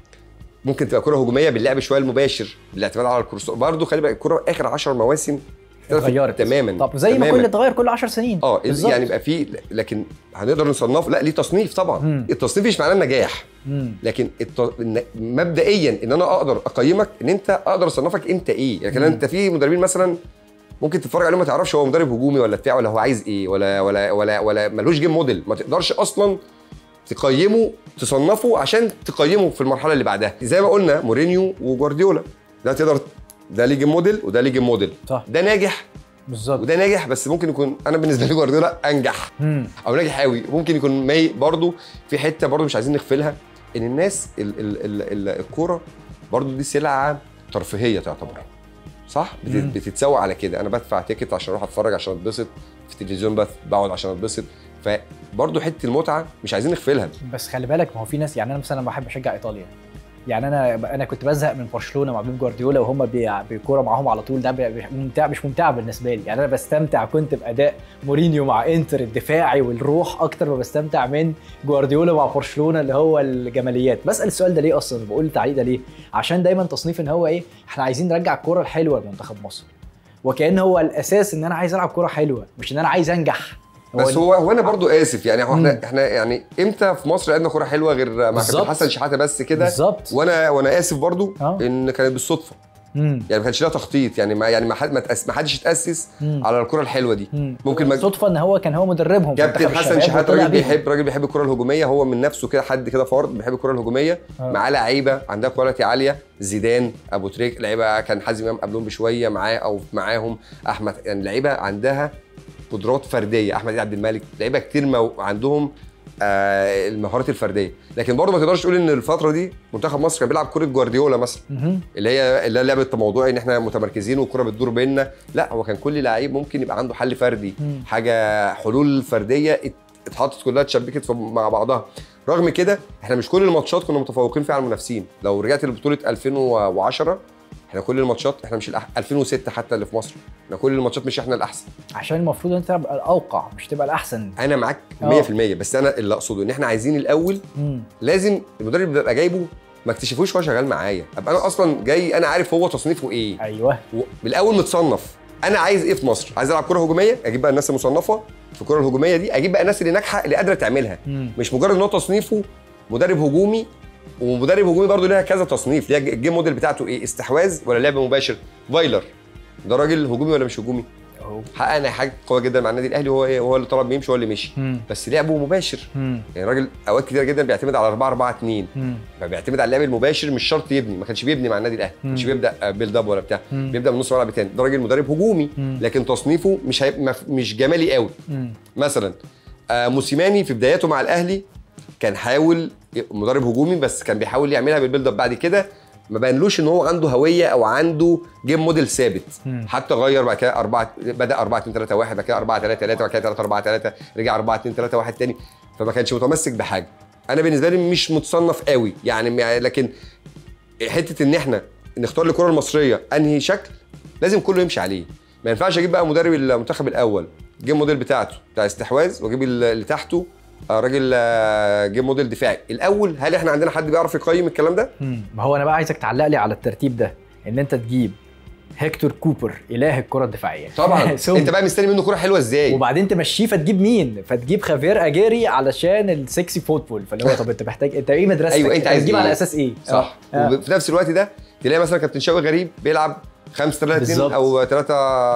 S2: ممكن تبقى كره هجوميه باللعب شويه المباشر بالاعتماد على الكورس برضه خلي بالك الكوره اخر 10 مواسم
S1: اتغيرت
S2: تماما
S1: طب زي ما كل اتغير كل 10 سنين
S2: اه يعني يبقى في لكن هنقدر نصنفه لا ليه تصنيف طبعا مم. التصنيف مش معناه النجاح مم. لكن الت... مبدئيا ان انا اقدر اقيمك ان انت اقدر اصنفك انت ايه لكن يعني انت في مدربين مثلا ممكن تتفرج عليه ما تعرفش هو مدرب هجومي ولا بتاع ولا هو عايز ايه ولا ولا ولا ولا ملوش جيم موديل ما تقدرش اصلا تقيمه تصنفه عشان تقيمه في المرحله اللي بعدها زي ما قلنا مورينيو وجوارديولا ده تقدر ده ليه جيم موديل وده ليه جيم موديل
S1: صح
S2: ده ناجح
S1: بالظبط
S2: وده ناجح بس ممكن يكون انا بالنسبه لي جوارديولا انجح
S1: مم.
S2: او ناجح قوي ممكن يكون مي برضو في حته برضو مش عايزين نغفلها ان الناس ال ال ال ال الكوره برضو دي سلعه ترفيهيه تعتبر صح
S1: مم.
S2: بتتسوق على كده انا بدفع تيكت عشان اروح اتفرج عشان اتبسط في التلفزيون بس بقعد عشان اتبسط فبرضه حته المتعه مش عايزين نغفلها
S1: بس خلي بالك ما هو في ناس يعني انا مثلا بحب اشجع ايطاليا يعني انا انا كنت بزهق من برشلونه مع بيب جوارديولا وهم بيكوره معاهم على طول ده ممتع مش ممتع بالنسبه لي يعني انا بستمتع كنت باداء مورينيو مع انتر الدفاعي والروح اكتر ما بستمتع من جوارديولا مع برشلونه اللي هو الجماليات بسال السؤال ده ليه اصلا بقول التعليق ده ليه عشان دايما تصنيف ان هو ايه احنا عايزين نرجع الكوره الحلوه لمنتخب مصر وكان هو الاساس ان انا عايز العب كوره حلوه مش ان انا عايز انجح
S2: بس هو هو انا برضو اسف يعني هو احنا احنا يعني امتى في مصر لعبنا كوره حلوه غير مع كابتن حسن شحاته بس كده
S1: بالظبط
S2: وانا وانا اسف برضو
S1: أه.
S2: ان كانت بالصدفه
S1: مم.
S2: يعني ما كانش لها تخطيط يعني ما يعني ما حد ما, تأس ما حدش اتاسس
S1: مم.
S2: على الكره الحلوه دي
S1: مم.
S2: ممكن ما
S1: صدفه ان هو كان هو مدربهم في
S2: كابتن
S1: منتخب
S2: حسن
S1: الشباب
S2: شحاته
S1: وطلع
S2: راجل
S1: بيهم.
S2: بيحب راجل بيحب الكره الهجوميه هو من نفسه كده حد كده فرد بيحب الكره الهجوميه
S1: آه.
S2: معاه لعيبه عندها كواليتي عاليه زيدان ابو تريك لعيبه كان حازم امام قبلهم بشويه معاه او معاهم احمد يعني لعيبه عندها قدرات فرديه احمد عيد عبد الملك لعيبه كتير مو... عندهم آه المهارات الفرديه لكن برضه ما تقدرش تقول ان الفتره دي منتخب مصر كان بيلعب كره جوارديولا مثلا
S1: مهم.
S2: اللي هي اللي هي لعبه موضوعي ان احنا متمركزين والكره بتدور بيننا لا هو كان كل لعيب ممكن يبقى عنده حل فردي
S1: مم.
S2: حاجه حلول فرديه ات- اتحطت كلها اتشبكت في- مع بعضها رغم كده احنا مش كل الماتشات كنا متفوقين فيها على المنافسين لو رجعت لبطوله 2010 احنا كل الماتشات احنا مش الأح... 2006 حتى اللي في مصر احنا كل الماتشات مش احنا الاحسن
S1: عشان المفروض انت تبقى الاوقع مش تبقى الاحسن
S2: انا معاك 100%
S1: اه.
S2: بس انا اللي اقصده ان احنا عايزين الاول
S1: مم.
S2: لازم المدرب اللي ببقى جايبه ما اكتشفوش وهو شغال معايا ابقى انا اصلا جاي انا عارف هو تصنيفه ايه
S1: ايوه
S2: و- من الاول متصنف انا عايز ايه في مصر عايز العب كره هجوميه اجيب بقى الناس المصنفه في الكره الهجوميه دي اجيب بقى الناس اللي ناجحه اللي قادره تعملها
S1: مم.
S2: مش مجرد ان هو تصنيفه مدرب هجومي ومدرب هجومي برضه ليها كذا تصنيف ليها الجيم موديل بتاعته ايه استحواذ ولا لعب مباشر فايلر ده راجل هجومي ولا مش هجومي
S1: أهو.
S2: حقق نجاحات قويه جدا مع النادي الاهلي وهو ايه هو اللي طلب يمشي هو اللي مشي
S1: مم.
S2: بس لعبه مباشر
S1: مم.
S2: يعني راجل اوقات كتير جدا بيعتمد على 4 4 2
S1: مم.
S2: بيعتمد على اللعب المباشر مش شرط يبني ما كانش بيبني مع النادي الاهلي ما كانش
S1: مم.
S2: بيبدا بيلد اب ولا بتاع
S1: مم.
S2: بيبدا من نص الملعب تاني ده راجل مدرب هجومي
S1: مم.
S2: لكن تصنيفه مش هيبقى مف- مش جمالي قوي
S1: مم.
S2: مثلا آه موسيماني في بداياته مع الاهلي كان حاول مدرب هجومي بس كان بيحاول يعملها بالبيلد اب بعد كده ما بانلوش ان هو عنده هويه او عنده جيم موديل ثابت
S1: مم.
S2: حتى غير بعد كده 4 بدا 4 2 3 1 بعد كده 4 3 3 بعد كده 3 4 3 رجع 4 2 3 1 تاني فما كانش متمسك بحاجه انا بالنسبه لي مش متصنف قوي يعني لكن حته ان احنا نختار الكره المصريه انهي شكل لازم كله يمشي عليه ما ينفعش اجيب بقى مدرب المنتخب الاول جيم موديل بتاعته بتاع استحواذ واجيب اللي تحته آه، راجل آه، جيم موديل دفاعي الاول هل احنا عندنا حد بيعرف يقيم الكلام ده
S1: مم. ما هو انا بقى عايزك تعلق لي على الترتيب ده ان انت تجيب هيكتور كوبر اله الكره الدفاعيه
S2: طبعا
S1: سم.
S2: انت بقى مستني منه كوره حلوه ازاي
S1: وبعدين تمشيه فتجيب مين؟ فتجيب خافير اجاري علشان السكسي فوتبول فاللي هو طب انت محتاج انت ايه مدرستك؟
S2: أيوة، أنت عايز
S1: هتجيب
S2: إيه؟
S1: على اساس ايه؟
S2: صح
S1: آه.
S2: وفي نفس الوقت ده تلاقي مثلا كابتن شوقي غريب بيلعب 5 3 2
S1: بالظبط.
S2: او 3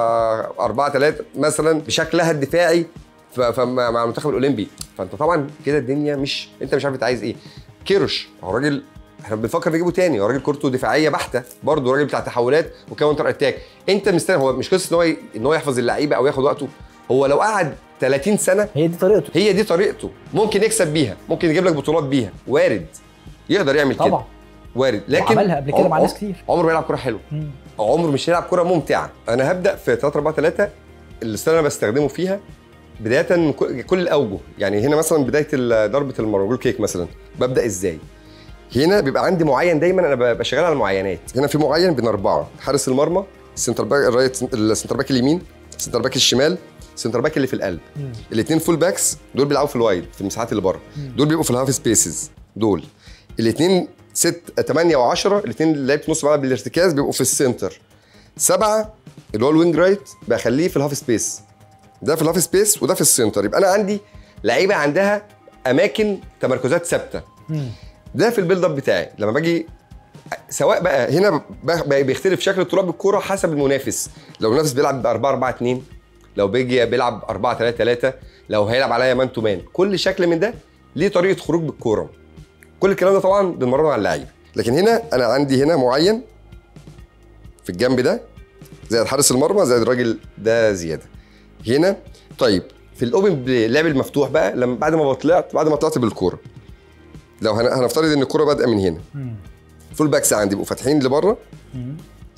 S2: 4 3 مثلا بشكلها الدفاعي ف- فمع مع المنتخب الاولمبي فانت طبعا كده الدنيا مش انت مش عارف انت عايز ايه كيروش هو راجل احنا بنفكر نجيبه تاني هو راجل كورته دفاعيه بحته برضه راجل بتاع تحولات وكاونتر اتاك انت مستني هو مش قصه ان هو ي- ان هو يحفظ اللعيبه او ياخد وقته هو لو قعد 30 سنه
S1: هي دي طريقته
S2: هي دي طريقته ممكن يكسب بيها ممكن يجيب لك بطولات بيها وارد يقدر يعمل كده
S1: طبعا
S2: وارد لكن
S1: وعملها قبل كده مع
S2: عم-
S1: ناس كتير.
S2: عمره ما يلعب كوره حلوه
S1: مم.
S2: عمره مش هيلعب كوره ممتعه انا هبدا في 3 4 3 الستايل اللي انا بستخدمه فيها بدايه من كل- كل الاوجه يعني هنا مثلا بدايه ال- ضربه المرجول كيك مثلا ببدا ازاي هنا بيبقى عندي معين دايما انا ببقى شغال على المعينات هنا في معين بين اربعه حارس المرمى السنتر باك الرايت السنتر باك اليمين السنتر باك الشمال السنتر باك اللي في القلب
S1: مم.
S2: الاثنين فول باكس دول بيلعبوا في الوايد في المساحات اللي بره دول بيبقوا في الهاف سبيسز دول الاثنين 6 8 و10 الاثنين اللي لعيبه نص ملعب بالارتكاز بيبقوا في السنتر سبعه اللي هو الوينج رايت بخليه في الهاف سبيس ده في الهاف سبيس وده في السنتر يبقى انا عندي لعيبه عندها اماكن تمركزات ثابته
S1: مم.
S2: ده في البيلد اب بتاعي لما باجي سواء بقى هنا ب- بقى بيختلف شكل طلاب الكوره حسب المنافس لو المنافس بيلعب ب 4 4 2 لو بيجي بيلعب 4 3 3 لو هيلعب عليا مان تو مان كل شكل من ده ليه طريقه خروج بالكوره كل الكلام ده طبعا بنمرنه على اللعيبه لكن هنا انا عندي هنا معين في الجنب ده زائد حارس المرمى زائد الراجل ده زياده هنا طيب في الاوبن بلاي اللعب المفتوح بقى لما بعد ما طلعت بعد ما طلعت بالكوره لو هن- هنفترض ان الكوره بادئه من هنا
S1: مم.
S2: فول باكس عندي بيبقوا فاتحين لبره
S1: مم.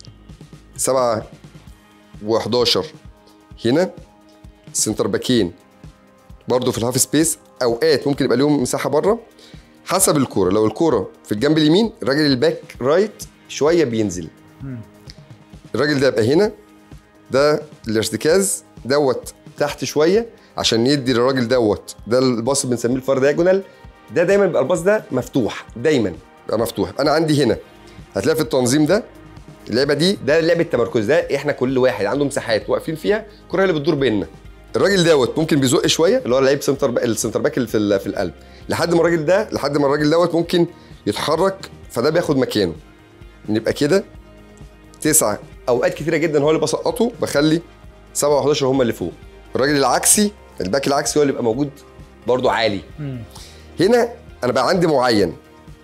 S2: 7 و11 هنا سنتر باكين برضه في الهاف سبيس اوقات ممكن يبقى لهم مساحه بره حسب الكوره لو الكوره في الجنب اليمين الراجل الباك رايت شويه بينزل
S1: مم.
S2: الراجل ده يبقى هنا ده الارتكاز دوت تحت شويه عشان يدي للراجل دوت ده الباص بنسميه الفار دايجونال ده دايما بيبقى الباص ده مفتوح دايما بيبقى مفتوح انا عندي هنا هتلاقي في التنظيم ده اللعبه دي ده لعبه تمركز ده احنا كل واحد عنده مساحات واقفين فيها الكره هي اللي بتدور بيننا الراجل دوت ممكن بيزق شويه اللي هو لعيب سنتر باك السنتر باك اللي في ال- في القلب لحد ما الراجل ده لحد ما الراجل دوت ممكن يتحرك فده بياخد مكانه نبقى كده تسعة اوقات كتيره جدا هو اللي بسقطه بخلي سبعة و11 هم اللي فوق الراجل العكسي الباك العكسي هو اللي بيبقى موجود برضو عالي
S1: مم.
S2: هنا انا بقى عندي معين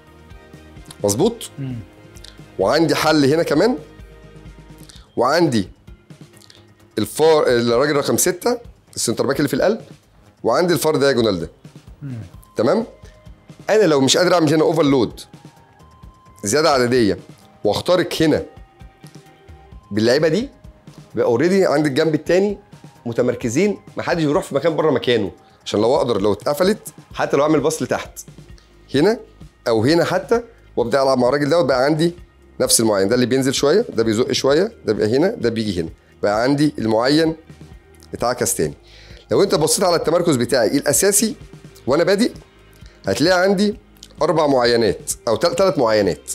S2: مظبوط
S1: مم.
S2: وعندي حل هنا كمان وعندي الفار الراجل رقم ستة السنتر باك اللي في القلب وعندي الفار دايجونال ده
S1: مم.
S2: تمام انا لو مش قادر اعمل هنا اوفرلود زياده عدديه واخترق هنا باللعيبه دي بقى اوريدي عند الجنب التاني متمركزين محدش بيروح في مكان بره مكانه عشان لو اقدر لو اتقفلت حتى لو اعمل باص لتحت هنا او هنا حتى وابدا العب مع الراجل دوت بقى عندي نفس المعين ده اللي بينزل شويه ده بيزق شويه ده بيبقى هنا ده بيجي هنا بقى عندي المعين اتعكس تاني لو انت بصيت على التمركز بتاعي الاساسي وانا بادئ هتلاقي عندي اربع معينات او ثلاث معينات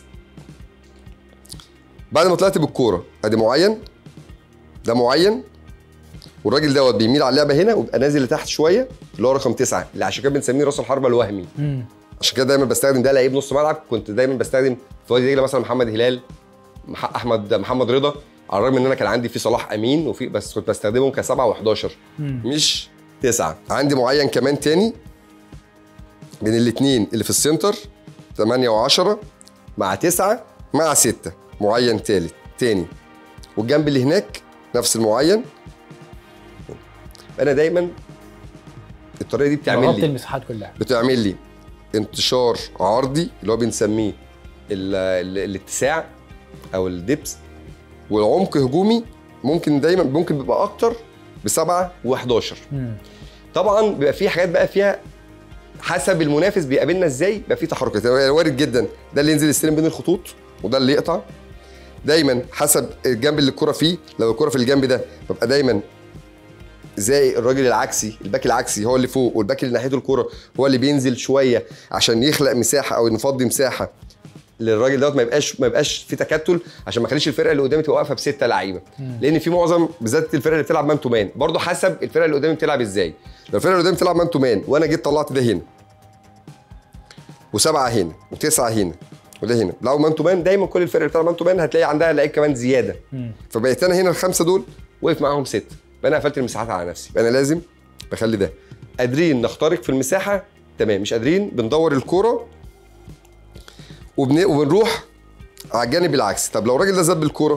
S2: بعد ما طلعت بالكوره ادي معين ده معين والراجل دوت بيميل على اللعبه هنا ويبقى نازل لتحت شويه اللي هو رقم تسعه اللي عشان كده بنسميه راس الحربه الوهمي
S1: مم.
S2: عشان كده دايما بستخدم ده لعيب نص ملعب كنت دايما بستخدم في وادي دجله مثلا محمد هلال مح- احمد محمد رضا على الرغم ان انا كان عندي في صلاح امين وفي بس كنت بستخدمهم كسبعه و11
S1: مم.
S2: مش تسعه عندي معين كمان تاني بين الاثنين اللي في السنتر 8 و10 مع 9 مع 6 معين تالت تاني والجنب اللي هناك نفس المعين انا دايما الطريقه دي بتعمل
S1: ضغطت
S2: لي
S1: المساحات كلها
S2: بتعمل لي انتشار عرضي اللي هو بنسميه ال- ال- الاتساع او الدبس والعمق هجومي ممكن دايما ممكن بيبقى اكتر بسبعة و11
S1: مم.
S2: طبعا بيبقى في حاجات بقى فيها حسب المنافس بيقابلنا ازاي بيبقى في تحركات يعني وارد جدا ده اللي ينزل يستلم بين الخطوط وده اللي يقطع دايما حسب الجنب اللي الكره فيه لو الكره في الجنب ده ببقى دايما زي الراجل العكسي الباك العكسي هو اللي فوق والباك اللي ناحيته الكره هو اللي بينزل شويه عشان يخلق مساحه او نفضي مساحه للراجل دوت ما يبقاش ما يبقاش في تكتل عشان ما اخليش الفرقه اللي قدامي تبقى واقفه بسته لعيبه
S1: مم.
S2: لان في معظم بالذات الفرقه اللي بتلعب مان تو مان برضه حسب الفرقه اللي قدامي بتلعب ازاي لو الفرقه اللي قدامي بتلعب مان تو مان وانا جيت طلعت ده هنا وسبعه هنا وتسعه هنا وده هنا لو مان تو مان دايما كل الفرق اللي بتلعب مان تو مان هتلاقي عندها لعيب كمان زياده
S1: مم.
S2: فبقيت انا هنا الخمسه دول وقف معاهم سته يبقى انا قفلت المساحات على نفسي يبقى انا لازم بخلي ده قادرين نخترق في المساحه تمام مش قادرين بندور الكوره وبن... وبنروح على الجانب العكسي طب لو الراجل ده زاد بالكوره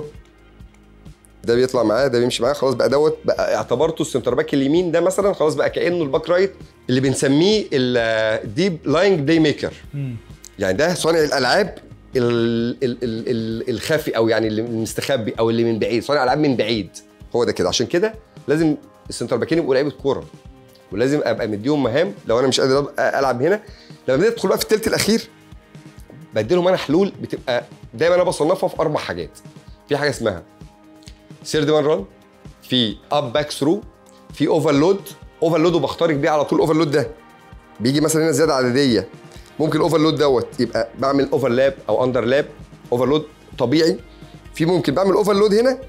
S2: ده بيطلع معاه ده بيمشي معاه خلاص بقى دوت بقى اعتبرته السنتر باك اليمين ده مثلا خلاص بقى كانه الباك رايت اللي بنسميه الديب لاينج بلاي ميكر
S1: مم.
S2: يعني ده صانع الالعاب ال- ال- ال- ال- الخفي او يعني اللي مستخبي او اللي من بعيد صانع العاب من بعيد هو ده كده عشان كده لازم السنتر باكين يبقوا لعيبه كوره ولازم ابقى مديهم مهام لو انا مش قادر أب- العب هنا لما بدات ادخل بقى في الثلث الاخير بديلهم انا حلول بتبقى دايما انا بصنفها في اربع حاجات في حاجه اسمها سيرد مان ران في اب باك ثرو في اوفرلود اوفرلود وبخترق بيه على طول اوفرلود ده بيجي مثلا هنا زياده عدديه ممكن الاوفرلود دوت يبقى بعمل اوفرلاب او اندرلاب اوفرلود طبيعي في ممكن بعمل اوفرلود هنا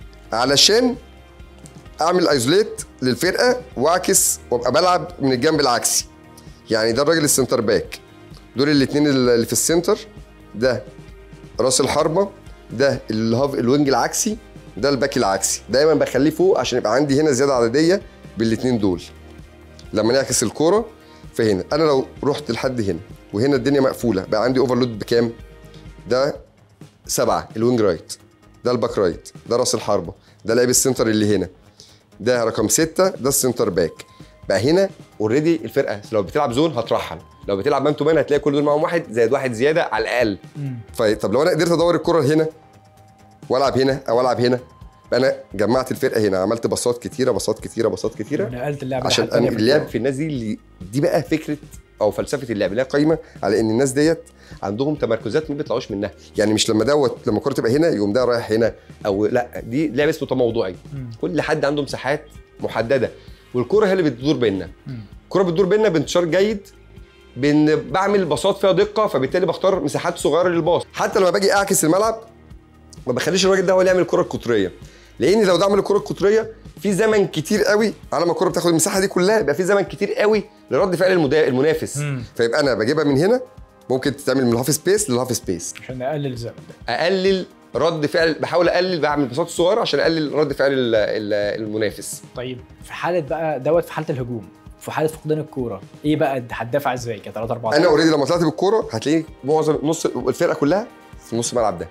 S2: علشان اعمل ايزوليت للفرقه واعكس وابقى بلعب من الجنب العكسي يعني ده الراجل السنتر باك دول الاثنين اللي في السنتر ده راس الحربه ده الهاف الوينج العكسي ده الباك العكسي دايما بخليه فوق عشان يبقى عندي هنا زياده عدديه بالاثنين دول لما نعكس الكوره فهنا انا لو رحت لحد هنا وهنا الدنيا مقفوله بقى عندي اوفرلود بكام ده سبعة الوينج رايت ده الباك رايت ده راس الحربه ده لعيب السنتر اللي هنا ده رقم ستة ده السنتر باك بقى هنا اوريدي الفرقه لو بتلعب زون هترحل لو بتلعب مان تو مان هتلاقي كل دول معاهم واحد زائد واحد زياده على الاقل
S1: مم.
S2: طب لو انا قدرت ادور الكره هنا والعب هنا او العب هنا يبقى انا جمعت الفرقه هنا عملت باصات كتيره باصات كتيره باصات كتيره
S1: ونقلت اللعبه
S2: عشان
S1: لحد تانية
S2: انا
S1: في
S2: اللعب
S1: الكورة.
S2: في الناس دي اللي دي بقى فكره او فلسفه اللعب اللي هي قايمه على ان الناس ديت عندهم تمركزات ما بيطلعوش منها يعني مش لما دوت لما الكوره تبقى هنا يقوم ده رايح هنا او لا دي لعب اسمه تموضعي
S1: مم.
S2: كل حد عنده مساحات محدده والكوره هي اللي بتدور بيننا
S1: مم.
S2: الكوره بتدور بيننا بانتشار جيد بان بعمل باصات فيها دقه فبالتالي بختار مساحات صغيره للباص حتى لما باجي اعكس الملعب ما بخليش الراجل ده هو اللي يعمل الكره القطريه لان لو ده عمل الكره القطريه في زمن كتير قوي على ما الكره بتاخد المساحه دي كلها يبقى في زمن كتير قوي لرد فعل المدا- المنافس
S1: مم.
S2: فيبقى انا بجيبها من هنا ممكن تتعمل من الهاف سبيس للهاف سبيس
S1: عشان نقلل الزمن ده
S2: اقلل رد فعل بحاول اقلل بعمل باصات صغيره عشان اقلل رد فعل ال- ال- المنافس
S1: طيب في حاله بقى دوت في حاله الهجوم في حاله فقدان الكوره ايه بقى هتدافع ازاي كده 3 4
S2: انا اوريدي لما طلعت بالكوره هتلاقي معظم نص الفرقه كلها في نص الملعب ده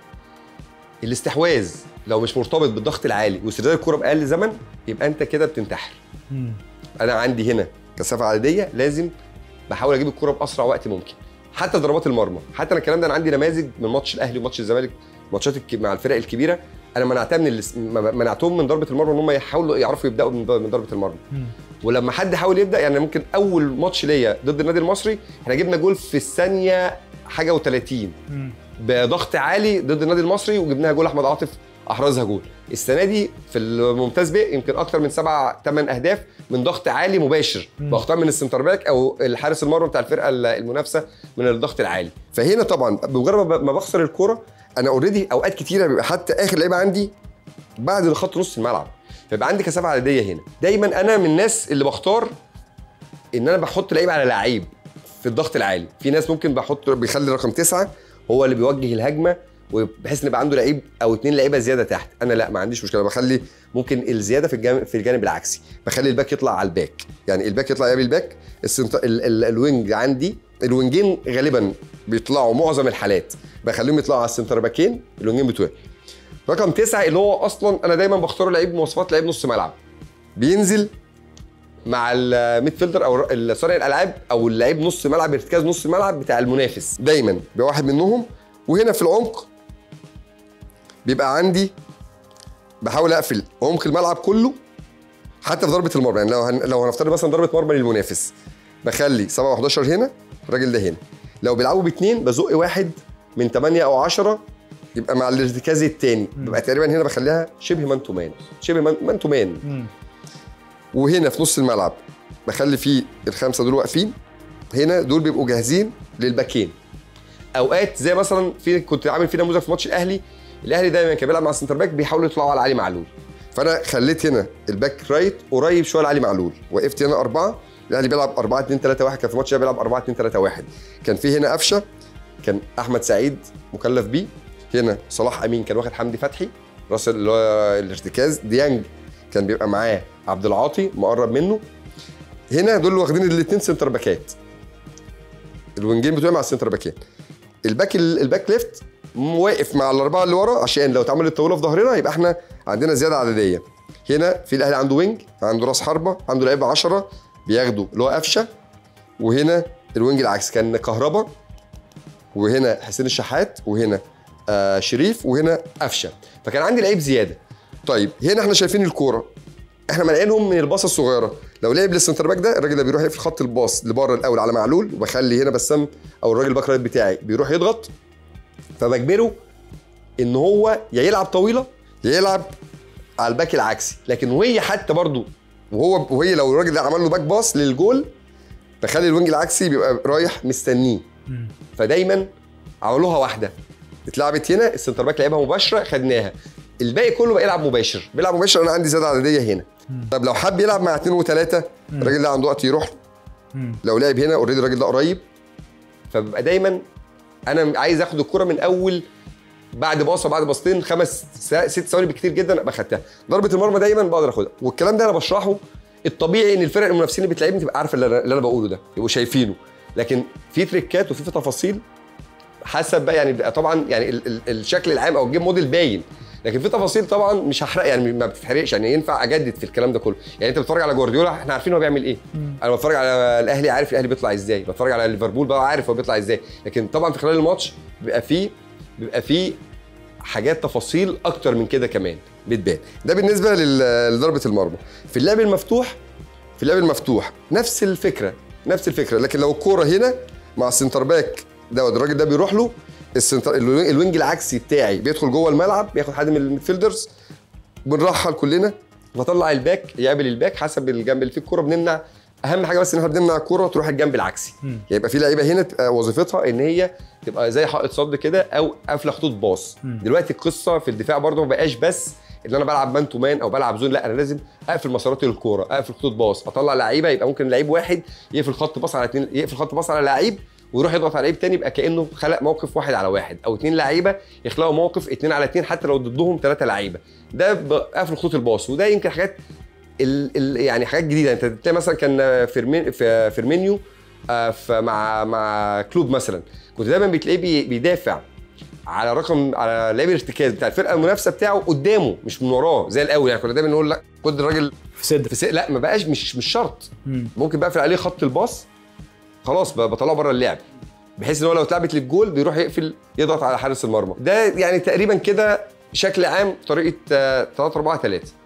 S2: الاستحواذ لو مش مرتبط بالضغط العالي واسترداد الكوره باقل زمن يبقى انت كده بتنتحر
S1: مم.
S2: انا عندي هنا كثافه عدديه لازم بحاول اجيب الكوره باسرع وقت ممكن حتى ضربات المرمى حتى انا الكلام ده انا عندي نماذج من ماتش الاهلي وماتش الزمالك ماتشات الك- مع الفرق الكبيره انا منعتها من الاس- م- منعتهم من ضربه المرمى ان هم يحاولوا يعرفوا يبداوا من ض- من ضربه المرمى
S1: مم.
S2: ولما حد حاول يبدا يعني ممكن اول ماتش ليا ضد النادي المصري احنا جبنا جول في الثانيه حاجه و30
S1: مم.
S2: بضغط عالي ضد النادي المصري وجبناها جول احمد عاطف احرزها جول السنه دي في الممتاز ب يمكن اكتر من سبع ثمان اهداف من ضغط عالي مباشر
S1: مم.
S2: باختار من السنتر باك او الحارس المرمى بتاع الفرقه المنافسه من الضغط العالي فهنا طبعا بمجرد ما ب- ما بخسر الكوره انا اوريدي اوقات كتيره بيبقى حتى اخر لعيبه عندي بعد خط نص الملعب فيبقى عندي كثافه عدديه هنا دايما انا من الناس اللي بختار ان انا بحط لعيب على لعيب في الضغط العالي في ناس ممكن بحط بيخلي رقم تسعة هو اللي بيوجه الهجمه وبحيث ان يبقى عنده لعيب او اتنين لعيبه زياده تحت انا لا ما عنديش مشكله بخلي ممكن الزياده في الجانب في الجانب العكسي بخلي الباك يطلع على الباك يعني الباك يطلع يقابل الباك السنت... ال... ال... الوينج عندي الوينجين غالبا بيطلعوا معظم الحالات بخليهم يطلعوا على السنتر باكين الوينجين بتوعي رقم تسعة اللي هو اصلا انا دايما بختاره لعيب مواصفات لعيب نص ملعب بينزل مع الميد فيلدر او ال- صانع الالعاب او اللعيب نص ملعب ارتكاز نص الملعب بتاع المنافس دايما بيبقى واحد منهم وهنا في العمق بيبقى عندي بحاول اقفل عمق الملعب كله حتى في ضربه المرمى يعني لو هن... لو هنفترض مثلا ضربه مرمى للمنافس بخلي 7 و11 هنا الراجل ده هنا لو بيلعبوا باثنين بزق واحد من 8 او 10 يبقى مع الارتكاز الثاني
S1: مم.
S2: بيبقى تقريبا هنا بخليها شبه مان تو مان شبه مان, مان تو مان
S1: مم.
S2: وهنا في نص الملعب بخلي فيه الخمسه دول واقفين هنا دول بيبقوا جاهزين للباكين اوقات زي مثلا في كنت عامل في نموذج في ماتش الاهلي الاهلي دايما كان بيلعب مع السنتر باك بيحاولوا يطلعوا على علي معلول فانا خليت هنا الباك رايت قريب شويه لعلي معلول وقفت هنا اربعه الاهلي بيلعب 4 2 3 1 كان في الماتش ده بيلعب 4 2 3 1 كان في هنا قفشه كان احمد سعيد مكلف بيه هنا صلاح امين كان واخد حمدي فتحي راس اللي هو الارتكاز ديانج كان بيبقى معاه عبد العاطي مقرب منه هنا دول واخدين الاثنين سنتر باكات الوينجين بتوعي مع السنتر باكين الباك الباك ليفت واقف مع الاربعه اللي ورا عشان لو اتعملت طاوله في ظهرنا يبقى احنا عندنا زياده عدديه هنا في الاهلي عنده وينج عنده راس حربه عنده لعيبه 10 بياخدوا اللي هو قفشه وهنا الوينج العكس كان كهربا وهنا حسين الشحات وهنا آه شريف وهنا قفشه فكان عندي لعيب زياده طيب هنا احنا شايفين الكوره احنا مانعينهم من الباصه الصغيره لو لعب للسنتر باك ده الراجل ده بيروح يقفل خط الباص لبره الاول على معلول وبخلي هنا بسام او الراجل باك رايت بتاعي بيروح يضغط فبجبره ان هو يا يلعب طويله يا يلعب على الباك العكسي لكن وهي حتى برضو وهو وهي لو الراجل ده عمل له باك باص للجول بخلي الوينج العكسي بيبقى رايح مستنيه فدايما عملوها واحده اتلعبت هنا السنتر باك لعبها مباشره خدناها الباقي كله بقى يلعب مباشر بيلعب مباشر انا عندي زياده عدديه هنا طب لو حب يلعب مع اثنين وثلاثه الراجل ده عنده وقت يروح لو لعب هنا اوريدي الراجل ده قريب فببقى دايما انا عايز اخد الكره من اول بعد باصه بعد باصتين خمس ست ثواني بكتير جدا ابقى خدتها ضربه المرمى دايما بقدر اخدها والكلام ده انا بشرحه الطبيعي ان الفرق المنافسين اللي بتلعبني تبقى عارفه اللي انا اللي أنا بقوله ده يبقوا شايفينه لكن في تريكات وفي في تفاصيل حسب بقى يعني بيبقى طبعا يعني ال ال الشكل العام او الجيم موديل باين لكن في تفاصيل طبعا مش هحرق يعني ما بتتحرقش يعني ينفع اجدد في الكلام ده كله يعني انت بتتفرج على جوارديولا احنا عارفين هو بيعمل ايه انا بتفرج على الاهلي عارف الاهلي بيطلع ازاي بتفرج على ليفربول بقى عارف هو بيطلع ازاي لكن طبعا في خلال الماتش بيبقى فيه بيبقى فيه حاجات تفاصيل اكتر من كده كمان بتبان ده بالنسبه لل- لضربه المرمى في اللعب المفتوح في اللعب المفتوح نفس الفكره نفس الفكره لكن لو الكوره هنا مع السنتر باك دوت الراجل ده بيروح له السنتر الوينج الوينج العكسي بتاعي بيدخل جوه الملعب بياخد حد من الميدفيلدرز بنرحل كلنا بطلع الباك يقابل الباك حسب الجنب اللي فيه الكوره بنمنع اهم حاجه بس ان احنا بنمنع الكوره تروح الجنب العكسي يعني يبقى في لعيبه هنا تبقى وظيفتها ان هي تبقى زي حائط صد كده او قافله خطوط باص دلوقتي القصه في الدفاع برضه ما بقاش بس ان انا بلعب مان تو مان او بلعب زون لا انا لازم اقفل مسارات الكوره اقفل خطوط باص اطلع لعيبه يبقى ممكن لعيب واحد يقفل خط باص على اتنين يقفل خط باص على لعيب ويروح يضغط على لعيب تاني يبقى كانه خلق موقف واحد على واحد او اتنين لعيبه يخلقوا موقف اتنين على اتنين حتى لو ضدهم ثلاثه لعيبه ده بقفل خطوط الباص وده يمكن حاجات ال ال يعني حاجات جديده انت تلاقي مثلا كان فيرمين في فيرمينيو آه، في- مع مع كلوب مثلا كنت دايما بتلاقيه بي- بيدافع على رقم على لعيب الارتكاز بتاع الفرقه المنافسه بتاعه قدامه مش من وراه زي الاول يعني كنا دايما نقول لا خد الراجل
S1: في صدر
S2: في سي... لا ما بقاش مش مش شرط
S1: مم.
S2: ممكن بقفل عليه خط الباص خلاص ب- بطلعه بره اللعب بحيث ان هو لو اتلعبت للجول بيروح يقفل يضغط على حارس المرمى ده يعني تقريبا كده بشكل عام طريقه 3 4 3